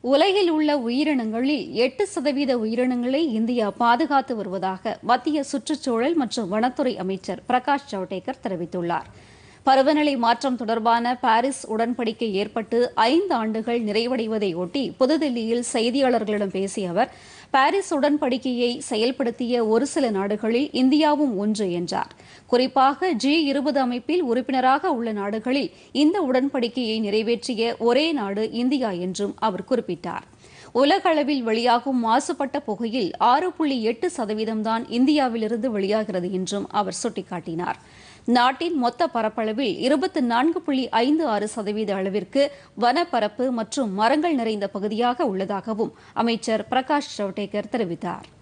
உலகில் உள்ள உயிரினங்களில் எட்டு சதவீத உயிரினங்களை இந்தியா பாதுகாத்து வருவதாக மத்திய சுற்றுச்சூழல் மற்றும் வனத்துறை அமைச்சர் பிரகாஷ் ஜவடேகர் தெரிவித்துள்ளார் பருவநிலை மாற்றம் தொடர்பான பாரிஸ் உடன்படிக்கை ஏற்பட்டு ஐந்து ஆண்டுகள் நிறைவடைவதை ஒட்டி புதுதில்லியில் செய்தியாளர்களிடம் பேசிய அவர் பாரிஸ் உடன்படிக்கையை செயல்படுத்திய ஒரு சில நாடுகளில் இந்தியாவும் ஒன்று என்றார் குறிப்பாக ஜி இருபது அமைப்பில் உறுப்பினராக உள்ள நாடுகளில் இந்த உடன்படிக்கையை நிறைவேற்றிய ஒரே நாடு இந்தியா என்றும் அவர் குறிப்பிட்டார் உலக அளவில் வெளியாகும் மாசுபட்ட புகையில் ஆறு புள்ளி எட்டு சதவீதம்தான் இந்தியாவிலிருந்து வெளியாகிறது என்றும் அவர் சுட்டிக்காட்டினார் நாட்டின் மொத்த பரப்பளவில் இருபத்தி நான்கு புள்ளி ஐந்து ஆறு சதவீத அளவிற்கு வனப்பரப்பு மற்றும் மரங்கள் நிறைந்த பகுதியாக உள்ளதாகவும் அமைச்சர் பிரகாஷ் ஜவடேகர் தெரிவித்தார்